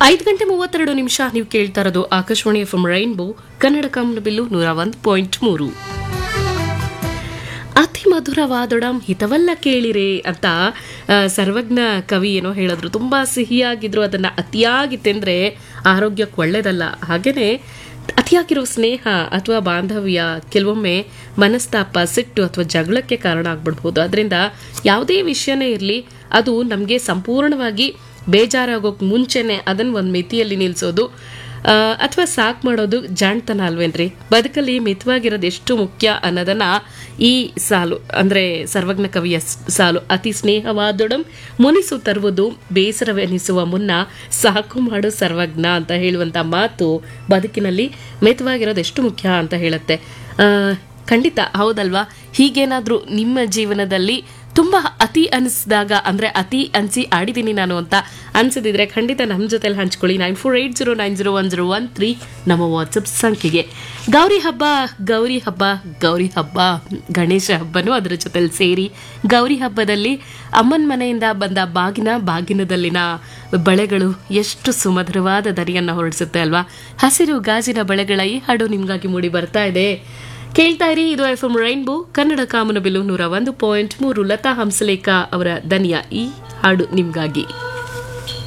ಐದು ಗಂಟೆ ಮೂವತ್ತೆರಡು ನಿಮಿಷ ನೀವು ಕೇಳ್ತಾ ಇರೋದು ಆಕಾಶವಾಣಿ ಎಫ್ ರೈನ್ಬೋ ಕನ್ನಡ ಕಾಮನಬಿಲ್ಲು ನೂರ ಒಂದು ಪಾಯಿಂಟ್ ಮೂರು ಅತಿ ಮಧುರವಾದೊಡಂ ಹಿತವಲ್ಲ ಕೇಳಿರೆ ಅಂತ ಆ, ಸರ್ವಜ್ಞ ಕವಿ ಏನೋ ಹೇಳಿದ್ರು ತುಂಬಾ ಸಿಹಿಯಾಗಿದ್ರು ಅದನ್ನ ಅತಿಯಾಗಿ ತಿಂದ್ರೆ ಆರೋಗ್ಯಕ್ಕೆ ಒಳ್ಳೇದಲ್ಲ ಹಾಗೇನೆ ಅತಿಯಾಗಿರೋ ಸ್ನೇಹ ಅಥವಾ ಬಾಂಧವ್ಯ ಕೆಲವೊಮ್ಮೆ ಮನಸ್ತಾಪ ಸಿಟ್ಟು ಅಥವಾ ಜಗಳಕ್ಕೆ ಕಾರಣ ಆಗ್ಬಿಡ್ಬೋದು ಅದರಿಂದ ಯಾವುದೇ ವಿಷಯನೇ ಇರಲಿ ಅದು ನಮಗೆ ಸಂಪೂರ್ಣವಾಗಿ ಬೇಜಾರಾಗೋಕ್ ಮುಂಚೆನೆ ಅದನ್ನ ಒಂದು ಮಿತಿಯಲ್ಲಿ ನಿಲ್ಲಿಸೋದು ಅಥವಾ ಸಾಕ್ ಮಾಡೋದು ಜಾಣ್ತನ ಅಲ್ವೇನ್ರಿ ಬದುಕಲ್ಲಿ ಮಿತವಾಗಿರೋದು ಎಷ್ಟು ಮುಖ್ಯ ಅನ್ನೋದನ್ನ ಈ ಸಾಲು ಅಂದ್ರೆ ಸರ್ವಜ್ಞ ಕವಿಯ ಸ್- ಸಾಲು ಅತಿ ಸ್ನೇಹವಾದೊಡಂ ಮುನಿಸು ತರುವುದು ಬೇಸರವೆನಿಸುವ ಮುನ್ನ ಸಾಕು ಮಾಡು ಸರ್ವಜ್ಞ ಅಂತ ಹೇಳುವಂತ ಮಾತು ಬದುಕಿನಲ್ಲಿ ಮಿತವಾಗಿರೋದು ಎಷ್ಟು ಮುಖ್ಯ ಅಂತ ಹೇಳುತ್ತೆ ಆ, ಖಂಡಿತ ಹೌದಲ್ವಾ ಹೀಗೇನಾದ್ರೂ ನಿಮ್ಮ ಜೀವನದಲ್ಲಿ ತುಂಬಾ ಅತಿ ಅನಿಸಿದಾಗ ಅಂದ್ರೆ ಅತಿ ಅನ್ಸಿ ಆಡಿದ್ದೀನಿ ನಾನು ಅಂತ ಅನ್ಸದಿದ್ರೆ ಖಂಡಿತ ನಮ್ಮ ಜೊತೆಲಿ ಹಂಚ್ಕೊಳ್ಳಿ nine four eight zero nine zero one zero one three ನಮ್ಮ ವಾಟ್ಸಪ್ ಸಂಖ್ಯೆಗೆ ಗೌರಿ ಹಬ್ಬ ಗೌರಿ ಹಬ್ಬ ಗೌರಿ ಹಬ್ಬ ಗಣೇಶ ಹಬ್ಬನೂ ಅದರ ಜೊತೆಲಿ ಸೇರಿ ಗೌರಿ ಹಬ್ಬದಲ್ಲಿ ಅಮ್ಮನ ಮನೆಯಿಂದ ಬಂದ ಬಾಗಿನ ಬಾಗಿನದಲ್ಲಿನ ಬಳೆಗಳು ಎಷ್ಟು ಸುಮಧುರವಾದ ದನಿಯನ್ನ ಹೊರಡಿಸುತ್ತೆ ಅಲ್ವಾ ಹಸಿರು ಗಾಜಿನ ಬಳೆಗಳ ಈ ಹಾಡು ನಿಮ್ಗಾಗಿ ಮೂಡಿ ಬರ್ತಾ ಇದೆ ಕೇಳ್ತಾ ಇರಿ ಇದು ಎಫ್ ಎಂ ರೈನ್ಬೋ ಕನ್ನಡ ಕಾಮನಬಿಲ್ಲು ನೂರ ಒಂದು ಪಾಯಿಂಟ್ ಮೂರು ಲತಾ ಹಂಸಲೇಖ ಅವರ ದನಿಯ ಈ ಹಾಡು ನಿಮ್ಗಾಗಿ